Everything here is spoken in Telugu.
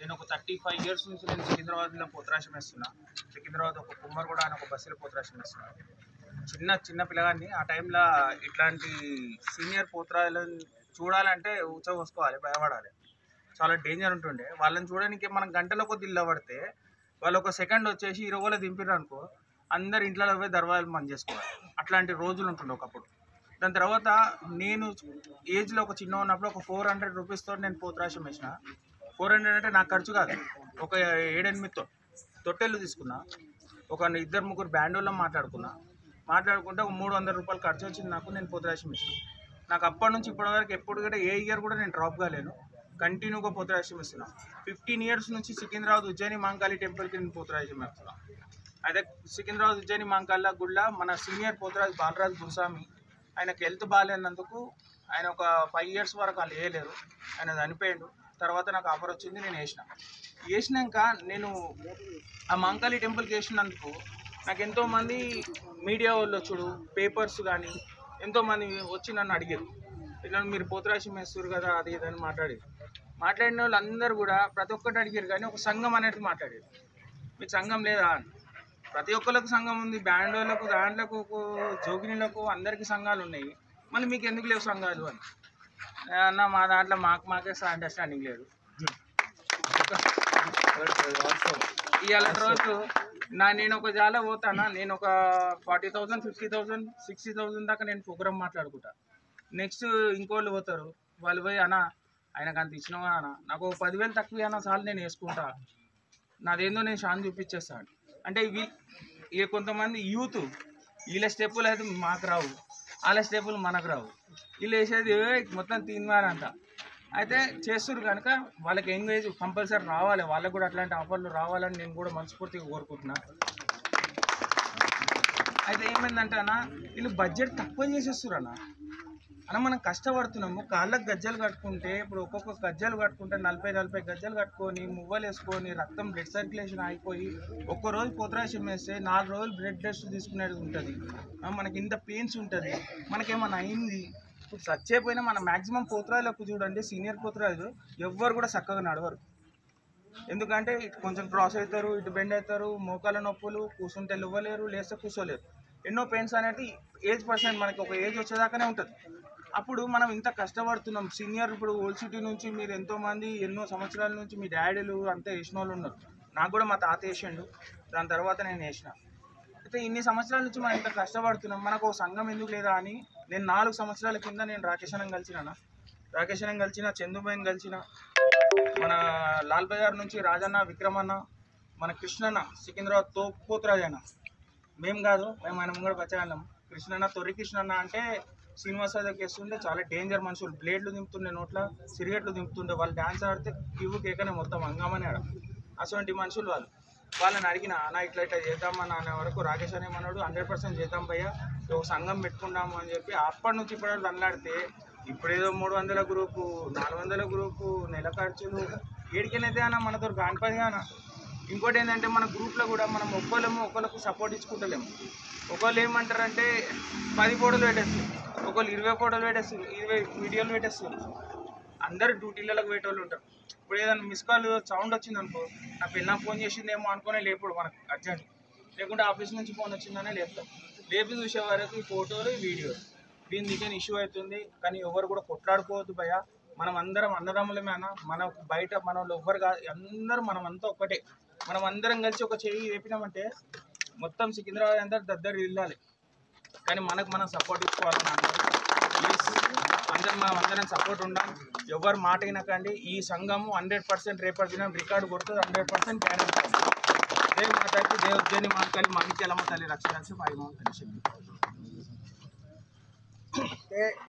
నేను ఒక థర్టీ ఫైవ్ ఇయర్స్ నుంచి నేను సికింద్రాబాద్లో పోతరాశం వేస్తున్నా సికింద్రాబాద్ ఒక కుమ్మర్ కూడా అని ఒక బస్సులో పోతరాశం వేస్తున్నా చిన్న చిన్న పిల్లగాన్ని ఆ టైంలో ఇట్లాంటి సీనియర్ పోతరాలను చూడాలంటే ఉచ్చబోసుకోవాలి భయపడాలి చాలా డేంజర్ ఉంటుండే వాళ్ళని చూడడానికి మనం గంటల కొద్ది ఇల్లబడితే వాళ్ళు ఒక సెకండ్ వచ్చేసి ఇరవై వేల దింపిర్రు అనుకో అందరు ఇంట్లో పోయి దర్వాజలు బంద్ చేసుకోవాలి అట్లాంటి రోజులు ఉంటుండే ఒకప్పుడు దాని తర్వాత నేను ఏజ్లో ఒక చిన్న ఉన్నప్పుడు ఒక ఫోర్ హండ్రెడ్ రూపీస్తో నేను పోతరాశం వేసిన ఫోర్ హండ్రెడ్ అంటే నాకు ఖర్చు కాదు ఒక ఏడెనిమిది తొ తొట్టెలు తీసుకున్నా ఒక ఇద్దరు ముగ్గురు బ్యాండ్ వాళ్ళం మాట్లాడుకున్నా మాట్లాడుకుంటే ఒక మూడు వందల రూపాయలు ఖర్చు వచ్చింది నాకు నేను పోతరాశం ఇచ్చిన నాకు అప్పటి నుంచి ఇప్పటివరకు ఎప్పుడు కూడా ఏ ఇయర్ కూడా నేను డ్రాప్ కాలేను కంటిన్యూగా పోతరాశం ఇస్తున్నా ఫిఫ్టీన్ ఇయర్స్ నుంచి సికింద్రాబాద్ ఉజ్జయిని మాంకాళి టెంపుల్కి నేను పోతరాశం ఇస్తున్నా అయితే సికింద్రాబాద్ ఉజ్జయిని మాంకాళ్ళ గుళ్ళ మన సీనియర్ పోతరాజు బాలరాజు గురుస్వామి ఆయనకు హెల్త్ బాగాలేనందుకు ఆయన ఒక ఫైవ్ ఇయర్స్ వరకు వాళ్ళు వేయలేరు ఆయన చనిపోయాడు తర్వాత నాకు ఆఫర్ వచ్చింది నేను వేసిన వేసినాక నేను ఆ మాంకాళి టెంపుల్కి వేసినందుకు నాకు ఎంతోమంది మీడియా వాళ్ళు వచ్చుడు పేపర్స్ కానీ ఎంతోమంది వచ్చి నన్ను అడిగారు ఇట్లా మీరు పోతరాశం వేస్తారు కదా అది ఇది అని మాట్లాడి మాట్లాడిన వాళ్ళు అందరూ కూడా ప్రతి ఒక్కటి అడిగారు కానీ ఒక సంఘం అనేది మాట్లాడారు మీకు సంఘం లేదా అని ప్రతి ఒక్కరికి సంఘం ఉంది బ్యాండ్ వాళ్ళకు దాంట్లకు జోగినీలకు అందరికీ సంఘాలు ఉన్నాయి మళ్ళీ మీకు ఎందుకు లేవు సంఘాలు అని ఏ అన్న మా దాంట్లో మాకు మాకే అండర్స్టాండింగ్ లేదు ఇవాళ రోజు నా నేను ఒక జాల పోతానా నేను ఒక forty thousand fifty thousand sixty thousand దాకా నేను ప్రోగ్రామ్ మాట్లాడుకుంటా నెక్స్ట్ ఇంకోళ్ళు పోతారు వాళ్ళు పోయి అన్న ఆయనకు అంత ఇచ్చినావా అన్న నాకు ఒక పదివేలు తక్కువ అన్న చాలు నేను వేసుకుంటా నాదేందో నేను షాన్ చూపించేస్తాను అంటే వీ ఇక కొంతమంది యూత్ వీళ్ళ స్టెప్పులు అయితే మాకు రావు వాళ్ళ స్టెప్పులు మనకు రావు వీళ్ళు వేసేది "ఏయ్, మొత్తం తినవారంట అయితే చేస్తున్నారు కనుక వాళ్ళకి ఎంగేజ్ కంపల్సరీ రావాలి వాళ్ళకి కూడా అట్లాంటి ఆఫర్లు రావాలని నేను కూడా మనస్ఫూర్తిగా కోరుకుంటున్నా అయితే ఏమైందంటే అన్న వీళ్ళు బడ్జెట్ తక్కువ చేసేస్తారు అన్న అన్న మనం కష్టపడుతున్నాము కాళ్ళకు గజ్జలు కట్టుకుంటే ఇప్పుడు ఒక్కొక్క గజ్జలు కట్టుకుంటే నలభై నలభై గజ్జలు కట్టుకొని మువ్వలు వేసుకొని రక్తం బ్లడ్ సర్క్యులేషన్ అయిపోయి ఒక్క రోజు పోతరాశం వేస్తే నాలుగు రోజులు బ్లడ్ టెస్ట్ తీసుకునేది ఉంటుంది ఆ, మనకి ఇంత పెయిన్స్ ఉంటుంది మనకేమన్నా అయింది ఇప్పుడు చచ్చేపోయినా మన మ్యాక్సిమం పోతరాజులకు చూడండి సీనియర్ పోతరాజు ఎవ్వరు కూడా చక్కగా నడవరు ఎందుకంటే ఇటు కొంచెం క్రాస్ అవుతారు ఇటు బెండ్ అవుతారు మోకాల నొప్పులు కూర్చుంటే ఇవ్వలేరు లేస్తే కూర్చోలేరు ఎన్నో పెయిన్స్ అనేది ఏజ్ పర్సెంట్ మనకి ఒక ఏజ్ వచ్చేదాకానే ఉంటుంది అప్పుడు మనం ఇంత కష్టపడుతున్నాం సీనియర్ ఇప్పుడు ఓల్డ్ సిటీ నుంచి మీరు ఎంతోమంది ఎన్నో సంవత్సరాల నుంచి మీ డాడీలు అంతా వేసిన వాళ్ళు ఉన్నారు నాకు కూడా మా తాత వేసిండు దాని తర్వాత నేను వేసిన అయితే ఇన్ని సంవత్సరాల నుంచి మనం ఇంత కష్టపడుతున్నాం మనకు ఒక సంఘం ఎందుకు లేదా అని నేను నాలుగు సంవత్సరాల కింద నేను రాకేష్ అన్నం కలిసిన రాకేష్ అన్నం కలిసిన చందుబాయిని కలిసిన మన లాల్ బజార్ నుంచి రాజన్న విక్రమన్న మన కృష్ణన్న సికింద్రాబాద్ తోపుపోతురాజు అన్న మేము కాదు మేము ఆయన ముంగడ వచ్చేవాళ్ళం కృష్ణన్న తొర్రి కృష్ణన్న అంటే శ్రీనివాస దగ్గరికి వేస్తుండే చాలా డేంజర్ మనుషులు బ్లేడ్లు దింపుతుండే నోట్ల సిగరెట్లు దింపుతుండే వాళ్ళు డ్యాన్స్ ఆడితే కివ్వు కేకనే మొత్తం హంగామని ఆడ అటువంటి మనుషులు వాళ్ళు వాళ్ళని అడిగిన అన్న ఇట్లా ఇట్లా చేద్దామన్న అనే వరకు రాకేష్ అనేమన్నాడు హండ్రెడ్ పర్సెంట్ చేద్దాం భయ్య ఒక సంఘం పెట్టుకుందాము అని చెప్పి అప్పటి నుంచి ఇప్పటి వరకు అన్నాడితే ఇప్పుడేదో మూడు వందల గ్రూపు నాలుగు వందల గ్రూపు నెల ఖర్చులు ఏడికైతే అన్న మనతో కానిపది అన్న ఇంకోటి ఏంటంటే మన గ్రూప్లో కూడా మనం ఒక్కళ్ళము ఒకళ్ళకు సపోర్ట్ ఇచ్చుకుంటలేము ఒకళ్ళు ఏమంటారంటే పది ఫోటోలు పెట్టేస్తారు ఒకళ్ళు ఇరవై ఫోటోలు పెట్టేస్తారు ఇరవై వీడియోలు పెట్టేస్తారు అందరు డ్యూటీలకు పెట్టేవాళ్ళు ఉంటారు ఇప్పుడు ఏదైనా మిస్ కాల్ సౌండ్ వచ్చింది అనుకో నా పిల్ల ఫోన్ చేసిందేమో అనుకునే లేపుడు మనకు అర్జెంట్ లేకుంటే ఆఫీస్ నుంచి ఫోన్ వచ్చిందనే లేపుతాం లేపి చూసే వరకు ఈ ఫోటోలు ఈ వీడియోలు దీని దిగని ఇష్యూ అవుతుంది కానీ ఎవరు కూడా కొట్లాడుకోవద్దు భయ మనం అందరం అన్నదమ్ములమే అన్న మన బయట మన వాళ్ళు ఎవ్వరు కాదు అందరూ మనం అంతా ఒక్కటే మనం అందరం కలిసి ఒక చెయ్యి వేపినామంటే మొత్తం సికింద్రాబాద్ అంతా దద్దరు వెళ్ళాలి కానీ మనకు మనం సపోర్ట్ ఇచ్చుకోవాలని అందరూ ప్లీజ్ అందరం మనం అందరం సపోర్ట్ ఉండాం ఎవరు మాట వినకండి ఈ సంఘము హండ్రెడ్ పర్సెంట్ రేపటి దినం రికార్డు కొడుతుంది హండ్రెడ్ పర్సెంట్ గ్యారెంటీ దేవి మాతాకి దేవదేని మాతాలి మాణిక్యాలమ్మ తల్లి రక్షణ కలిసి పై మాతాలి చెప్పి